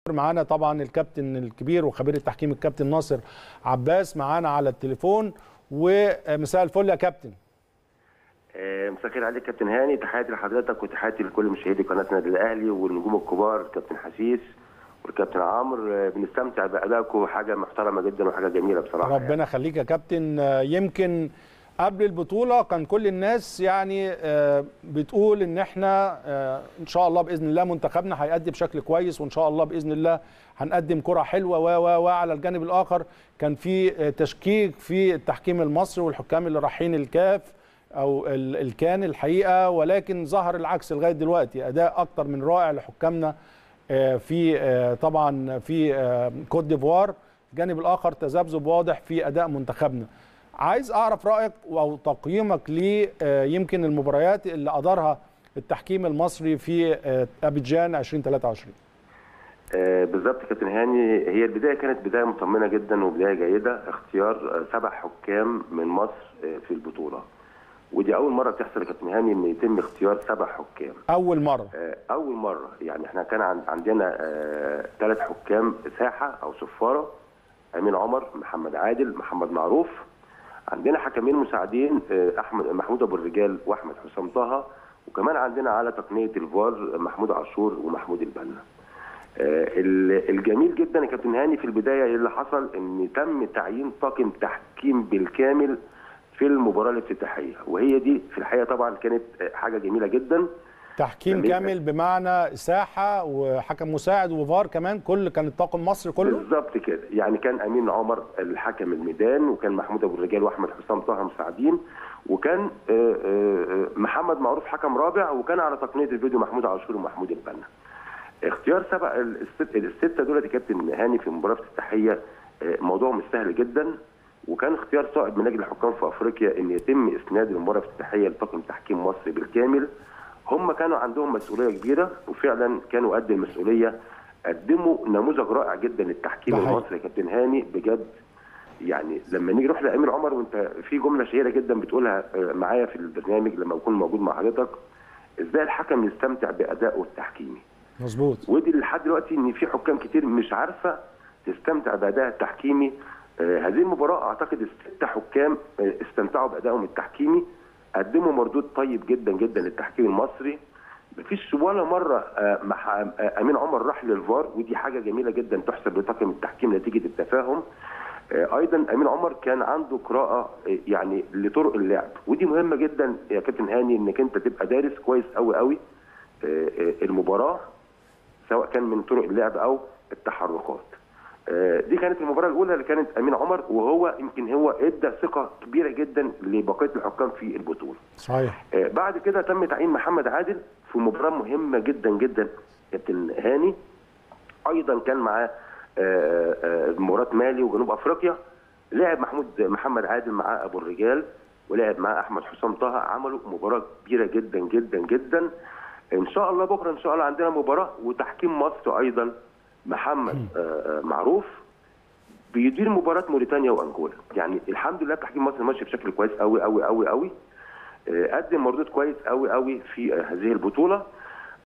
معانا طبعا الكابتن الكبير وخبير التحكيم الكابتن ناصر عباس معانا على التليفون ومساء الفل يا كابتن آه، مساء الخير عليك كابتن هاني تحياتي لحضرتك وتحياتي لكل مشاهدي قناه النادي الاهلي والنجوم الكبار كابتن حسيس والكابتن عمرو آه، بنستمتع بادائكم حاجه محترمه جدا وحاجه جميله بصراحه يعني. ربنا يخليك يا كابتن آه، يمكن قبل البطولة كان كل الناس يعني آه، بتقول ان احنا آه، ان شاء الله باذن الله منتخبنا هيأدي بشكل كويس وان شاء الله باذن الله هنقدم كرة حلوة و و وعلى الجانب الاخر كان في آه، تشكيك في التحكيم المصري والحكام اللي رايحين الكاف او ال- الكان الحقيقة ولكن ظهر العكس لغاية دلوقتي اداء اكتر من رائع لحكامنا آه، في آه، طبعا في آه، كوت ديفوار الجانب الاخر تذبذب واضح في اداء منتخبنا عايز اعرف رايك او تقييمك ل آه، يمكن المباريات اللي ادارها التحكيم المصري في آه، ابيجان 2023 آه، بالظبط كابتن هاني هي البدايه كانت بدايه مطمنه جدا وبدايه جيده اختيار آه، سبع حكام من مصر آه، في البطوله ودي اول مره تحصل يا كابتن هاني ان يتم اختيار سبع حكام اول مره آه، اول مره يعني احنا كان عن- عندنا ثلاث حكام ساحه او صفاره امين عمر محمد عادل محمد معروف عندنا حكمين مساعدين آه، احمد محمود ابو الرجال واحمد حسام طه وكمان عندنا على تقنيه الفار محمود عاشور ومحمود البنا آه، ال- الجميل جدا يا كابتن هاني في البدايه إيه اللي حصل ان تم تعيين طاقم تحكيم بالكامل في المباراه الافتتاحيه وهي دي في الحقيقه طبعا كانت آه، حاجه جميله جدا تحكيم جميل. كامل بمعنى ساحه وحكم مساعد وفار كمان كل كان الطاقم المصري كله بالظبط كده يعني كان امين عمر الحكم الميدان وكان محمود ابو الرجال واحمد حسام طه مساعدين وكان آه، آه، محمد معروف حكم رابع وكان على تقنيه الفيديو محمود عاشور ومحمود البنا اختيار سبع الست السته دول يا كابتن هاني في مباراه افتتاحيه آه، موضوع مش سهل جدا وكان اختيار صائب من اجل الحكام في افريقيا ان يتم اسناد المباراه الافتتاحيه لطاقم تحكيم مصري بالكامل هم كانوا عندهم مسؤوليه كبيره وفعلا كانوا قد المسؤوليه قدموا نموذج رائع جدا للتحكيم ده حقيقي. المصري يا كابتن هاني بجد يعني لما نيجي نروح لامير عمر وانت في جمله شهيره جدا بتقولها آه، معايا في البرنامج لما اكون موجود مع حضرتك ازاي الحكم يستمتع بادائه التحكيمي مظبوط ودي لحد دلوقتي ان في حكام كتير مش عارفه تستمتع بادائها التحكيمي آه، هذه المباراه اعتقد الست حكام آه، استمتعوا بادائهم التحكيمي قدموا مردود طيب جدا جدا للتحكيم المصري مفيش ولا مره آه، مح- آه، امين عمر راح للفار ودي حاجه جميله جدا تحسب لطاقم التحكيم نتيجه التفاهم آه، ايضا امين عمر كان عنده قراءه آه، يعني لطرق اللعب ودي مهمه جدا يا كابتن هاني انك انت تبقى دارس كويس قوي قوي آه، آه، المباراه سواء كان من طرق اللعب او التحركات آه، دي كانت المباراه الاولى اللي كانت امين عمر وهو يمكن هو ادى ثقه كبيره جدا لبقيه الحكام في البطوله صحيح آه، بعد كده تم تعيين محمد عادل في مباراه مهمه جدا جدا كابتن هاني ايضا كان معاه آه، آه، مباراه مالي وجنوب افريقيا لعب محمود محمد عادل معاه ابو الرجال ولعب معاه احمد حسام طه عملوا مباراه كبيره جدا جدا جدا ان شاء الله بكره ان شاء الله عندنا مباراه وتحكيم مصر ايضا محمد آه، آه، معروف بيدير مباراه موريتانيا وانجولا يعني الحمد لله تحكيم مصر ماشي بشكل كويس قوي قوي قوي قوي آه، قدم مردود كويس قوي قوي في آه، هذه البطوله